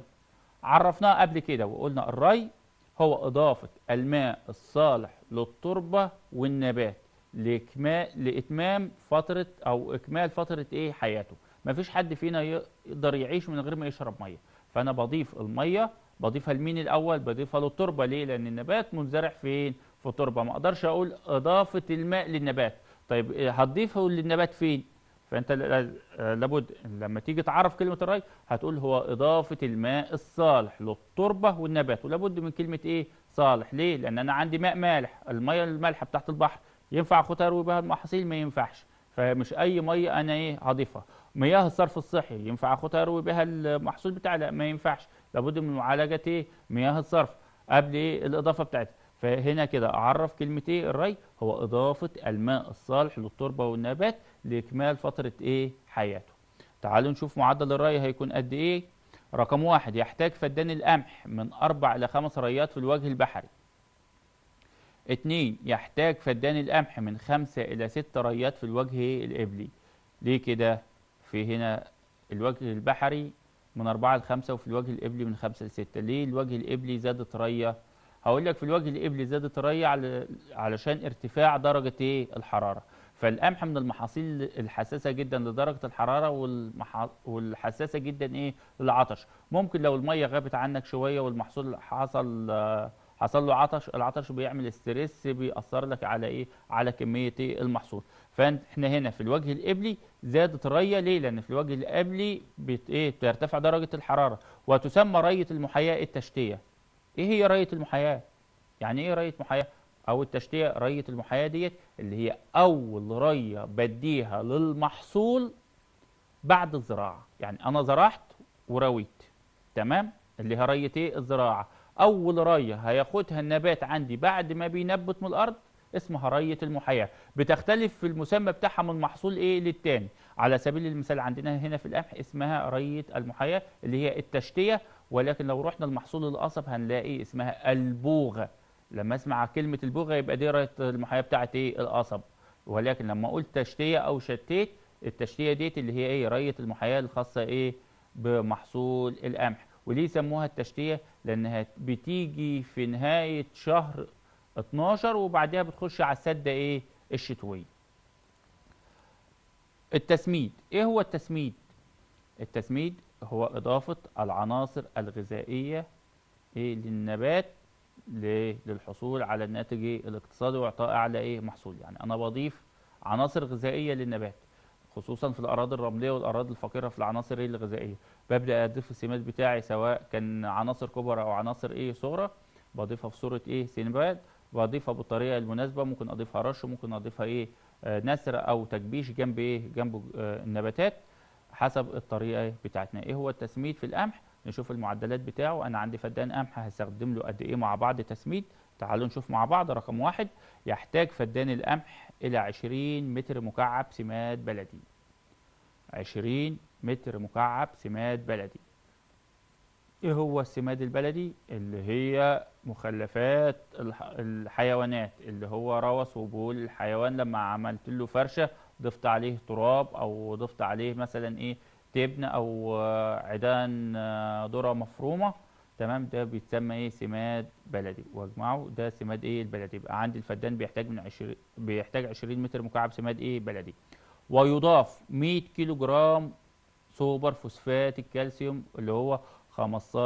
عرفناه قبل كده وقلنا الري هو إضافة الماء الصالح للتربة والنبات لإكمال لإتمام فترة أو إكمال فترة إيه حياته مفيش حد فينا يقدر يعيش من غير ما يشرب مية فأنا بضيف المية بضيفها لمين الأول بضيفها للتربة ليه لأن النبات منزرع فين في التربة ما أقدرش أقول إضافة الماء للنبات طيب إيه هتضيفه للنبات فين فانت ل- لابد لما تيجي تعرف كلمه الري هتقول هو اضافه الماء الصالح للتربه والنبات ولابد من كلمه ايه صالح ليه لان انا عندي ماء مالح الميه المالحه بتاعت البحر ينفع اخدها اروي بها المحاصيل ما ينفعش فمش اي ميه انا ايه هضيفها مياه الصرف الصحي ينفع اخدها اروي بها المحصول بتاعي لا ما ينفعش لابد من معالجه ايه مياه الصرف قبل ايه الاضافه بتاعتها فهنا كده اعرف كلمه ايه الري هو اضافه الماء الصالح للتربه والنبات لاكمال فتره ايه حياته تعالوا نشوف معدل الري هيكون قد ايه رقم واحد يحتاج فدان القمح من أربع إلى خمس ريات في الوجه البحري اتنين يحتاج فدان القمح من خمسة إلى ست ريات في الوجه الإبلي ليه كده في هنا الوجه البحري من أربعة لخمسة وفي الوجه الإبلي من خمسة لستة ليه الوجه الإبلي زادت رية هقول لك في الوجه الإبلي زادت رية على علشان ارتفاع درجة إيه الحرارة فالقمح من المحاصيل الحساسة جدا لدرجة الحرارة والمح... والحساسة جدا إيه للعطش ممكن لو المية غابت عنك شوية والمحصول حصل آه، حصل له عطش العطش بيعمل ستريس بيأثر لك على ايه على كمية إيه المحصول فاحنا هنا في الوجه الإبلي زادت الرية ليه لأن في الوجه الإبلي بت ايه بترتفع درجة الحرارة وتسمى رية المحياة التشتية ايه هي رية المحياة يعني ايه رية محياة او التشتية رية المحياة ديت اللي هي اول رية بديها للمحصول بعد الزراعة يعني انا زرعت ورويت تمام اللي هي رية ايه الزراعة اول رية هياخدها النبات عندي بعد ما بينبت من الارض اسمها رية المحياة بتختلف في المسمى بتاعها من محصول ايه للتاني على سبيل المثال عندنا هنا في القمح اسمها رية المحياة اللي هي التشتية ولكن لو رحنا لمحصول القصب هنلاقي اسمها البوغة لما اسمع كلمة البوغة يبقى دي رية المحياة بتاعت ايه القصب ولكن لما اقول تشتية او شتيت التشتية ديت اللي هي ايه رية المحياة الخاصة ايه بمحصول القمح وليه سموها التشتية لانها بتيجي في نهاية شهر 12 وبعدها بتخش على السدة ايه الشتوية التسميد ايه هو التسميد التسميد هو اضافة العناصر الغذائية ايه للنبات ل- للحصول على الناتج إيه؟ الاقتصادي واعطاء اعلى ايه محصول يعني انا بضيف عناصر غذائية للنبات خصوصا في الاراضي الرمليه والاراضي الفقيره في العناصر إيه الغذائيه ببدا اضيف السماد بتاعي سواء كان عناصر كبرى او عناصر ايه صغرى بضيفها في صوره ايه سنباد بضيفها بالطريقه المناسبه ممكن اضيفها رش ممكن اضيفها ايه آه، نسر او تكبيش جنب ايه جنب آه، النباتات حسب الطريقه إيه بتاعتنا ايه هو التسميد في القمح نشوف المعدلات بتاعه انا عندي فدان قمح هستخدم له قد ايه مع بعض تسميد تعالوا نشوف مع بعض رقم واحد يحتاج فدان القمح الى 20 متر مكعب سماد بلدي 20 متر مكعب سماد بلدي ايه هو السماد البلدي اللي هي مخلفات الح- الحيوانات اللي هو روث وبول الحيوان لما عملت له فرشة ضفت عليه تراب او ضفت عليه مثلا ايه تبن او آه، عيدان آه، ذرة مفرومة تمام ده بيتسمى ايه سماد بلدي واجمعه ده سماد ايه البلدي يبقى عندي الفدان بيحتاج من 20 بيحتاج 20 متر مكعب سماد ايه بلدي ويضاف 100 كيلو جرام سوبر فوسفات الكالسيوم اللي هو 15%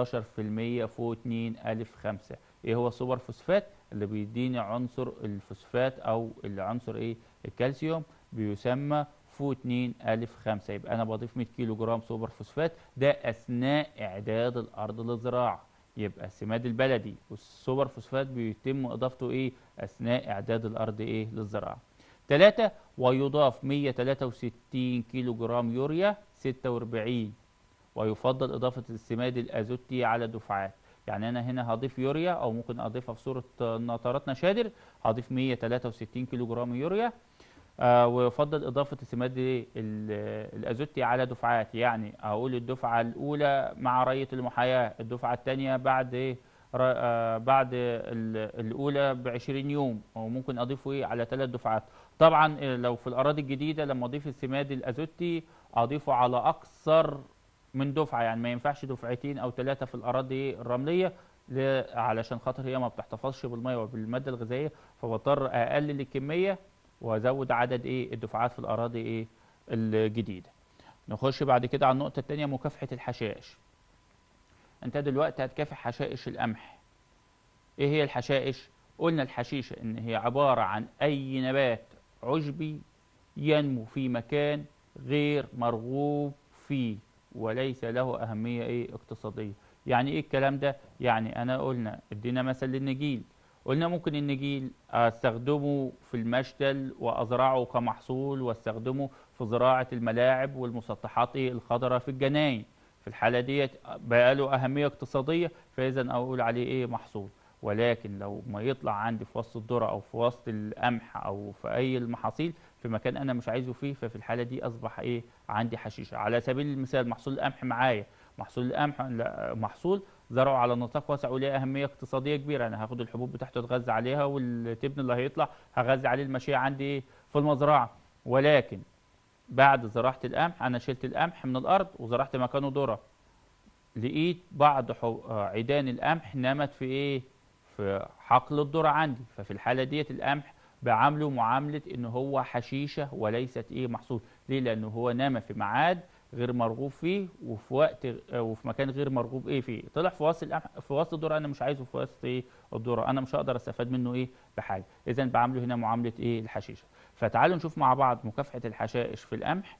فوق 2 ألف 5 ايه هو السوبر فوسفات اللي بيديني عنصر الفوسفات او العنصر ايه الكالسيوم بيسمى فو 2 ألف 5 يبقى أنا بضيف 100 كيلو جرام سوبر فوسفات ده أثناء إعداد الأرض للزراعة يبقى السماد البلدي والسوبر فوسفات بيتم إضافته إيه أثناء إعداد الأرض إيه للزراعة ثلاثة ويضاف 163 كيلو جرام يوريا 46 ويفضل إضافة السماد الأزوتي على دفعات يعني أنا هنا هضيف يوريا أو ممكن أضيفها في صورة نطرات نشادر هضيف 163 كيلو جرام يوريا آه ويفضل إضافة السماد إيه؟ ال- الأزوتي على دفعات يعني أقول الدفعة الأولى مع رية المحاياة الدفعة الثانية بعد إيه ر- آه بعد ال- الأولى ب 20 يوم أو ممكن أضيفه إيه على ثلاث دفعات طبعا آه، لو في الأراضي الجديدة لما أضيف السماد الأزوتي أضيفه على أكثر من دفعة يعني ما ينفعش دفعتين أو ثلاثة في الأراضي الرملية ل- علشان خاطر هي ما بتحتفظش بالمية وبالمادة الغذائية فبضطر أقلل الكمية وازود عدد ايه الدفعات في الاراضي ايه الجديده نخش بعد كده على النقطه الثانيه مكافحه الحشائش انت دلوقتي هتكافح حشائش القمح ايه هي الحشائش قلنا الحشيشه ان هي عباره عن اي نبات عشبي ينمو في مكان غير مرغوب فيه وليس له اهميه ايه اقتصاديه يعني ايه الكلام ده يعني انا قلنا ادينا مثل للنجيل قلنا ممكن النجيل استخدمه في المشتل وازرعه كمحصول واستخدمه في زراعه الملاعب والمسطحات إيه الخضراء في الجناين في الحاله ديت بقى له اهميه اقتصاديه فاذا اقول عليه ايه محصول ولكن لو ما يطلع عندي في وسط الذره او في وسط القمح او في اي المحاصيل في مكان انا مش عايزه فيه ففي الحاله دي اصبح ايه عندي حشيشه على سبيل المثال محصول القمح معايا محصول القمح لا، محصول زرعه على نطاق واسع وليه اهميه اقتصاديه كبيره انا هاخد الحبوب بتاعته اتغذى عليها والتبن اللي هيطلع هغذي عليه الماشيه عندي ايه في المزرعه ولكن بعد زراعه القمح انا شلت القمح من الارض وزرعت مكانه ذره لقيت بعض حو- آه، عيدان القمح نمت في ايه في حقل الذره عندي ففي الحاله ديت القمح بعامله معامله ان هو حشيشه وليست ايه محصول ليه لانه هو نام في ميعاد غير مرغوب فيه وفي وقت آه، وفي مكان غير مرغوب ايه فيه طلع في وسط القمح في وسط الذره انا مش عايزه في وسط ايه الذره انا مش هقدر استفاد منه ايه بحاجه اذا بعامله هنا معامله ايه الحشيشه فتعالوا نشوف مع بعض مكافحه الحشائش في القمح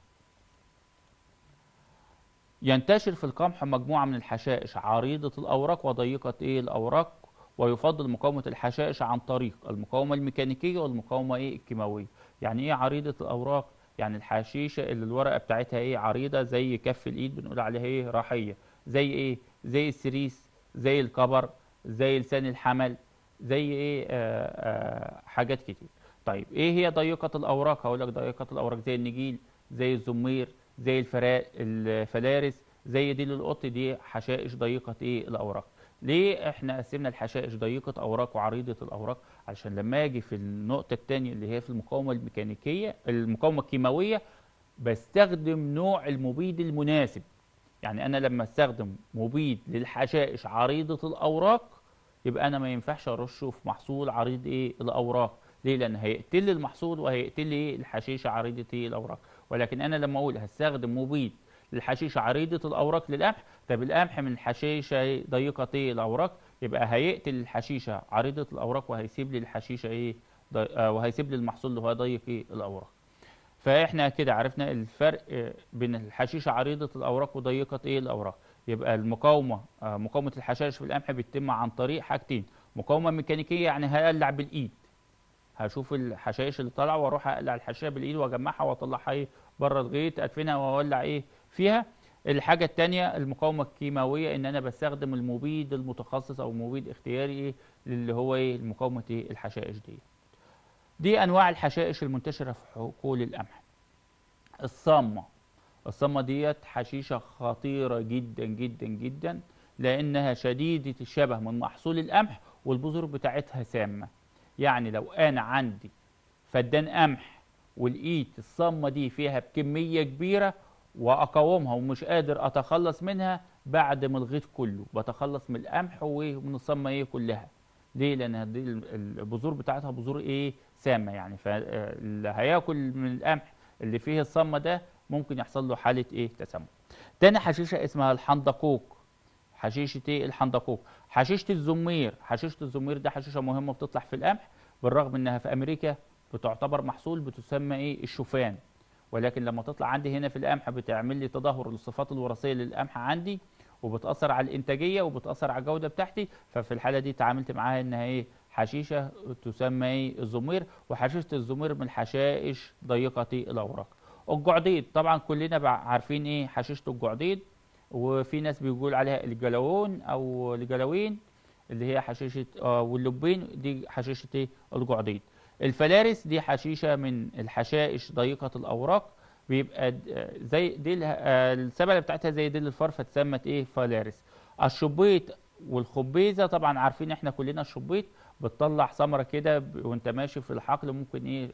ينتشر في القمح مجموعة من الحشائش عريضة الأوراق وضيقة إيه الأوراق ويفضل مقاومة الحشائش عن طريق المقاومة الميكانيكية والمقاومة إيه الكيماوية يعني إيه عريضة الأوراق يعني الحشيشة اللي الورقة بتاعتها إيه عريضة زي كف الإيد بنقول عليها إيه راحية زي إيه زي السريس زي الكبر زي لسان الحمل زي إيه آه آه حاجات كتير طيب إيه هي ضيقة الأوراق هقول لك ضيقة الأوراق زي النجيل زي الزمير زي الفرا... الفلارس زي ديل القط دي حشائش ضيقة ايه الأوراق ليه احنا قسمنا الحشائش ضيقة أوراق وعريضة الأوراق علشان لما اجي في النقطة التانية اللي هي في المقاومة الميكانيكية المقاومة الكيماوية بستخدم نوع المبيد المناسب يعني أنا لما استخدم مبيد للحشائش عريضة الأوراق يبقى أنا ما ينفعش أرشه في محصول عريض ايه الأوراق ليه لأن هيقتل لي المحصول وهيقتل لي ايه الحشيشة عريضة ايه الأوراق ولكن انا لما اقول هستخدم مبيد للحشيشه عريضه الاوراق للقمح طب القمح من الحشيشه ضيقه ايه الاوراق يبقى هيقتل الحشيشه عريضه الاوراق وهيسيب لي الحشيشه ايه ضي... آه وهيسيب لي المحصول اللي هو ضيق ايه الاوراق فاحنا كده عرفنا الفرق آه، بين الحشيشه عريضه الاوراق وضيقه ايه الاوراق يبقى المقاومه آه، مقاومه الحشائش في القمح بتتم عن طريق حاجتين مقاومه ميكانيكيه يعني هقلع بالايد هشوف الحشائش اللي طالعه واروح اقلع الحشائش بالايد واجمعها واطلعها ايه بره الغيط ادفنها واولع ايه فيها الحاجة التانية المقاومة الكيماوية ان انا بستخدم المبيد المتخصص او مبيد اختياري ايه اللي هو ايه مقاومة ايه الحشائش دي دي انواع الحشائش المنتشرة في حقول القمح الصامة الصامة ديت حشيشة خطيرة جدا جدا جدا لانها شديدة الشبه من محصول القمح والبذور بتاعتها سامه يعني لو انا عندي فدان قمح ولقيت الصمه دي فيها بكميه كبيره واقاومها ومش قادر اتخلص منها بعد ما الغيط كله بتخلص من القمح ومن الصمه ايه كلها ليه لان دي البذور بتاعتها بذور ايه سامه يعني فاللي هياكل من القمح اللي فيه الصمه ده ممكن يحصل له حاله ايه تسمم تاني حشيشه اسمها الحندقوق حشيشه ايه الحندقوق حشيشه الزمير حشيشه الزمير ده حشيشه مهمه بتطلع في القمح بالرغم انها في امريكا بتعتبر محصول بتسمى ايه الشوفان ولكن لما تطلع عندي هنا في القمح بتعمل لي تدهور للصفات الوراثيه للقمح عندي وبتاثر على الانتاجيه وبتاثر على الجوده بتاعتي ففي الحاله دي تعاملت معاها انها ايه حشيشه تسمى ايه الزمير وحشيشه الزمير من الحشائش ضيقه الاوراق الجعديد طبعا كلنا عارفين ايه حشيشه الجعديد وفي ناس بيقول عليها الجلوون او الجلوين اللي هي حشيشه آه واللبين دي حشيشه ايه الجعديد الفلارس دي حشيشه من الحشائش ضيقه الاوراق بيبقى زي دي السبله بتاعتها زي ديل الفار فتسمت ايه فلارس الشبيط والخبيزه طبعا عارفين احنا كلنا الشبيط بتطلع ثمره كده وانت ماشي في الحقل ممكن ايه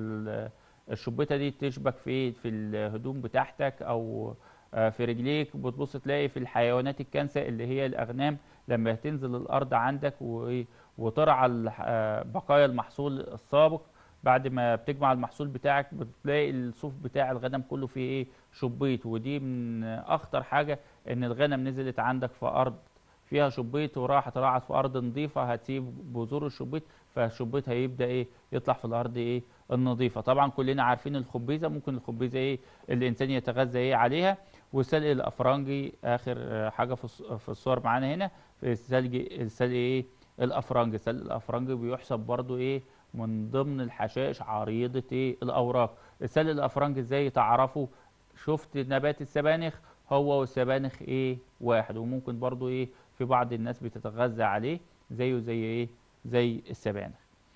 الشبيطه دي تشبك في ايه في الهدوم بتاعتك او في رجليك بتبص تلاقي في الحيوانات الكنسة اللي هي الأغنام لما تنزل الأرض عندك وترعى بقايا المحصول السابق بعد ما بتجمع المحصول بتاعك بتلاقي الصوف بتاع الغنم كله فيه ايه شبيط ودي من اخطر حاجه ان الغنم نزلت عندك في ارض فيها شبيط وراحت راعت في ارض نظيفه هتسيب بذور الشبيط فالشبيط هيبدا ايه يطلع في الارض ايه النظيفه طبعا كلنا عارفين الخبيزه ممكن الخبيزه ايه الانسان يتغذى ايه عليها والسلق الافرنجي اخر حاجه في الصور معانا هنا في السلق السلق ايه الافرنجي السلق الافرنجي بيحسب برضو ايه من ضمن الحشائش عريضة ايه الأوراق السلق الأفرنج ازاي تعرفوا شفت نبات السبانخ هو والسبانخ ايه واحد وممكن برضو ايه في بعض الناس بتتغذى عليه زيه زي ايه زي السبانخ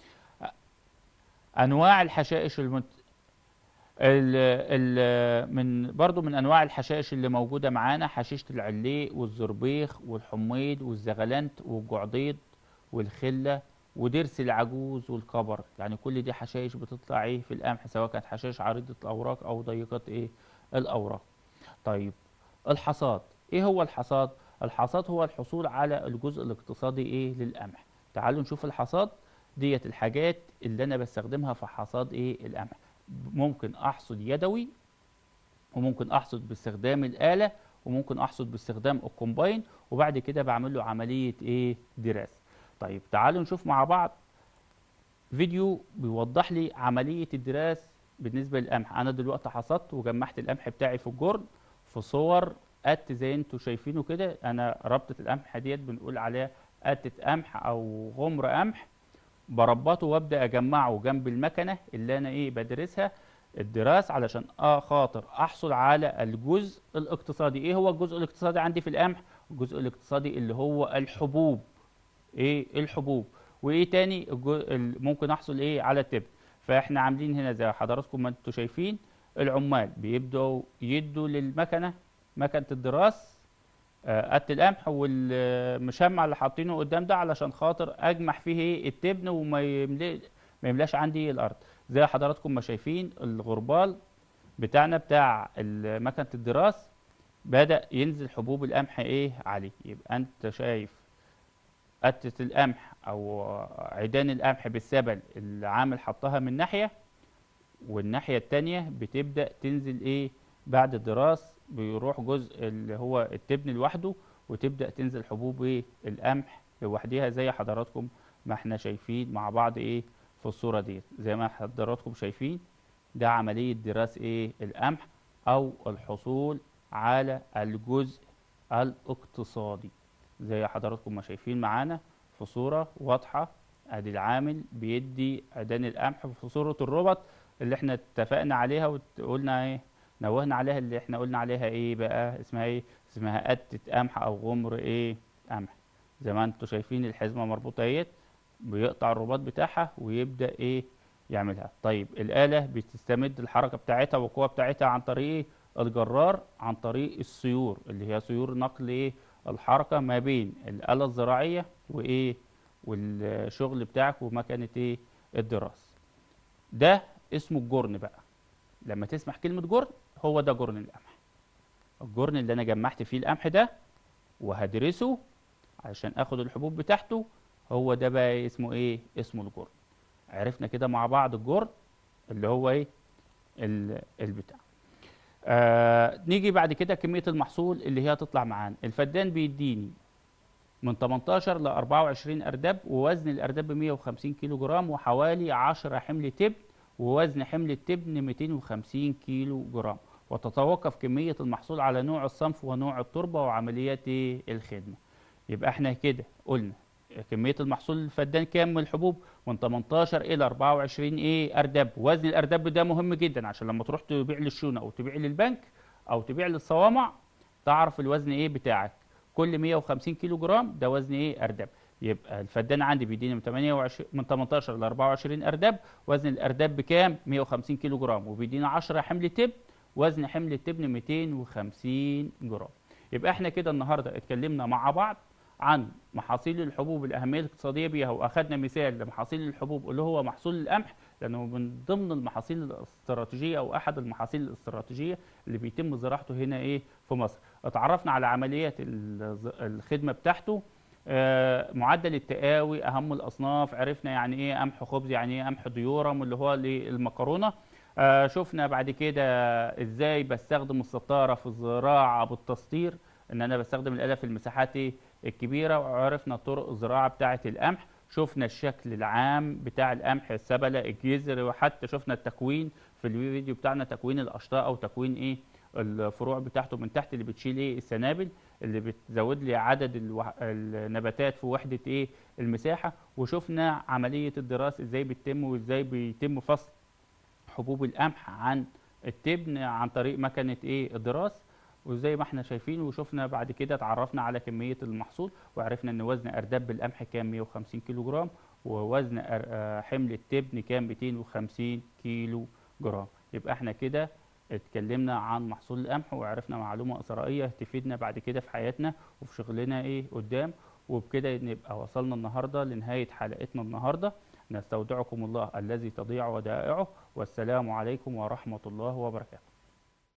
أنواع الحشائش المت... ال ال من برضو من أنواع الحشائش اللي موجودة معانا حشيشة العليق والزربيخ والحميد والزغلنت والجعضيد والخلة ودرس العجوز والكبر يعني كل دي حشائش بتطلع ايه في القمح سواء كانت حشائش عريضة الأوراق أو ضيقة ايه الأوراق طيب الحصاد ايه هو الحصاد الحصاد هو الحصول على الجزء الاقتصادي ايه للقمح تعالوا نشوف الحصاد ديت الحاجات اللي انا بستخدمها في حصاد ايه القمح ممكن احصد يدوي وممكن احصد باستخدام الآلة وممكن احصد باستخدام الكومباين وبعد كده بعمل له عملية ايه دراسة طيب تعالوا نشوف مع بعض فيديو بيوضح لي عملية الدراس بالنسبة للقمح أنا دلوقتي حصدت وجمعت القمح بتاعي في الجرن في صور قت زي انتوا شايفينه كده أنا ربطة القمح ديت بنقول عليها قتة قمح أو غمر قمح بربطه وابدا اجمعه جنب المكنه اللي انا ايه بدرسها الدراس علشان اه خاطر احصل على الجزء الاقتصادي ايه هو الجزء الاقتصادي عندي في القمح الجزء الاقتصادي اللي هو الحبوب ايه الحبوب وايه تاني ممكن احصل ايه على التبن فاحنا عاملين هنا زي حضراتكم ما انتم شايفين العمال بيبداوا يدوا للمكنه مكنه الدراس قت القمح والمشمع اللي حاطينه قدام ده علشان خاطر اجمع فيه ايه التبن وما يملي ما يملاش عندي الارض زي حضراتكم ما شايفين الغربال بتاعنا بتاع مكنه الدراس بدا ينزل حبوب القمح ايه عليه يبقى انت شايف قتة القمح او عيدان القمح بالسبل اللي عامل حطها من ناحيه والناحيه التانية بتبدا تنزل ايه بعد الدراس بيروح جزء اللي هو التبن لوحده وتبدا تنزل حبوب ايه القمح لوحديها زي حضراتكم ما احنا شايفين مع بعض ايه في الصوره ديت زي ما حضراتكم شايفين ده عمليه دراس ايه القمح او الحصول على الجزء الاقتصادي زي حضراتكم ما شايفين معانا في صوره واضحه ادي العامل بيدي عيدان القمح في صوره الربط اللي احنا اتفقنا عليها وقلنا ايه نوهنا عليها اللي احنا قلنا عليها ايه بقى اسمها ايه اسمها قتة قمح او غمر ايه قمح زي ما انتوا شايفين الحزمة مربوطة اهيت بيقطع الرباط بتاعها ويبدأ ايه يعملها طيب الآلة بتستمد الحركة بتاعتها والقوة بتاعتها عن طريق ايه الجرار عن طريق السيور اللي هي سيور نقل ايه الحركة ما بين الآلة الزراعية وايه والشغل بتاعك ومكانه ايه الدراسه ده اسمه الجرن بقى لما تسمع كلمه جرن هو ده جرن القمح الجرن اللي انا جمعت فيه القمح ده وهدرسه علشان اخد الحبوب بتاعته هو ده بقى اسمه ايه اسمه الجرن عرفنا كده مع بعض الجرن اللي هو ايه ال- البتاع آه نيجي بعد كده كمية المحصول اللي هي هتطلع معانا الفدان بيديني من 18 ل 24 أرداب ووزن الأرداب ب 150 كيلو جرام وحوالي 10 حمل تبن ووزن حمل التبن 250 كيلو جرام وتتوقف كمية المحصول على نوع الصنف ونوع التربة وعمليات إيه الخدمة يبقى احنا كده قلنا كمية المحصول الفدان كام من الحبوب من 18 إلى 24 إيه أرداب وزن الأرداب ده مهم جدا عشان لما تروح تبيع للشونة أو تبيع للبنك أو تبيع للصوامع تعرف الوزن إيه بتاعك كل 150 كيلو جرام ده وزن إيه أرداب يبقى الفدان عندي بيديني من 28 من 18 ل 24 أرداب وزن الأرداب بكام 150 كيلو جرام وبيدينا 10 حمل تبن وزن حمل التبن 250 جرام يبقى احنا كده النهارده اتكلمنا مع بعض عن محاصيل الحبوب الاهميه الاقتصاديه بيها واخدنا مثال لمحاصيل الحبوب اللي هو محصول القمح لانه من ضمن المحاصيل الاستراتيجيه او احد المحاصيل الاستراتيجيه اللي بيتم زراعته هنا ايه في مصر اتعرفنا على عمليات ال- الخدمه بتاعته آه، معدل التقاوي اهم الاصناف عرفنا يعني ايه قمح خبز يعني ايه قمح ديورم اللي هو المكرونه آه، شفنا بعد كده ازاي بستخدم الستاره في الزراعه بالتسطير ان انا بستخدم الاله في المساحات إيه الكبيره وعرفنا طرق الزراعه بتاعه القمح شفنا الشكل العام بتاع القمح السبله الجذر وحتى شفنا التكوين في الفيديو بتاعنا تكوين الاشطاء او تكوين ايه الفروع بتاعته من تحت اللي بتشيل ايه السنابل اللي بتزود لي عدد الوح... النباتات في وحده ايه المساحه وشفنا عمليه الدراسه ازاي بتتم وازاي بيتم فصل حبوب القمح عن التبن عن طريق مكنه ايه الدراس وزي ما احنا شايفين وشفنا بعد كده اتعرفنا على كميه المحصول وعرفنا ان وزن ارداب القمح كام 150 كيلو جرام ووزن أر- آه، حمل التبن كام 250 كيلو جرام يبقى احنا كده اتكلمنا عن محصول القمح وعرفنا معلومه اسرائيه تفيدنا بعد كده في حياتنا وفي شغلنا ايه قدام وبكده نبقى وصلنا النهارده لنهايه حلقتنا النهارده نستودعكم الله الذي تضيع ودائعه والسلام عليكم ورحمه الله وبركاته